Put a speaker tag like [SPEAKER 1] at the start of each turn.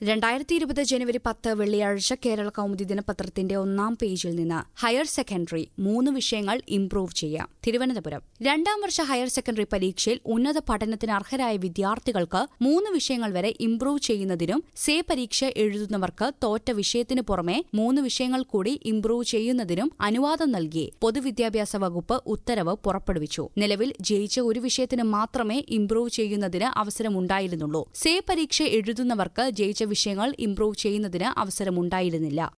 [SPEAKER 1] രണ്ടായിരത്തി ഇരുപത് ജനുവരി പത്ത് വെള്ളിയാഴ്ച കേരള കൗമുദി ദിനപത്രത്തിന്റെ ഒന്നാം പേജിൽ നിന്ന് ഹയർ സെക്കൻഡറി മൂന്ന് വിഷയങ്ങൾ ഇംപ്രൂവ് ചെയ്യാം തിരുവനന്തപുരം രണ്ടാം വർഷ ഹയർ സെക്കൻഡറി പരീക്ഷയിൽ ഉന്നത പഠനത്തിന് അർഹരായ വിദ്യാർത്ഥികൾക്ക് മൂന്ന് വിഷയങ്ങൾ വരെ ഇംപ്രൂവ് ചെയ്യുന്നതിനും സേ പരീക്ഷ എഴുതുന്നവർക്ക് തോറ്റ വിഷയത്തിന് പുറമെ മൂന്ന് വിഷയങ്ങൾ കൂടി ഇംപ്രൂവ് ചെയ്യുന്നതിനും അനുവാദം നൽകി പൊതുവിദ്യാഭ്യാസ വകുപ്പ് ഉത്തരവ് പുറപ്പെടുവിച്ചു നിലവിൽ ജയിച്ച ഒരു വിഷയത്തിന് മാത്രമേ ഇംപ്രൂവ് ചെയ്യുന്നതിന് അവസരമുണ്ടായിരുന്നുള്ളൂ സേ പരീക്ഷ എഴുതുന്നവർക്ക് ജയിച്ച വിഷയങ്ങൾ ഇംപ്രൂവ് ചെയ്യുന്നതിന് അവസരമുണ്ടായിരുന്നില്ല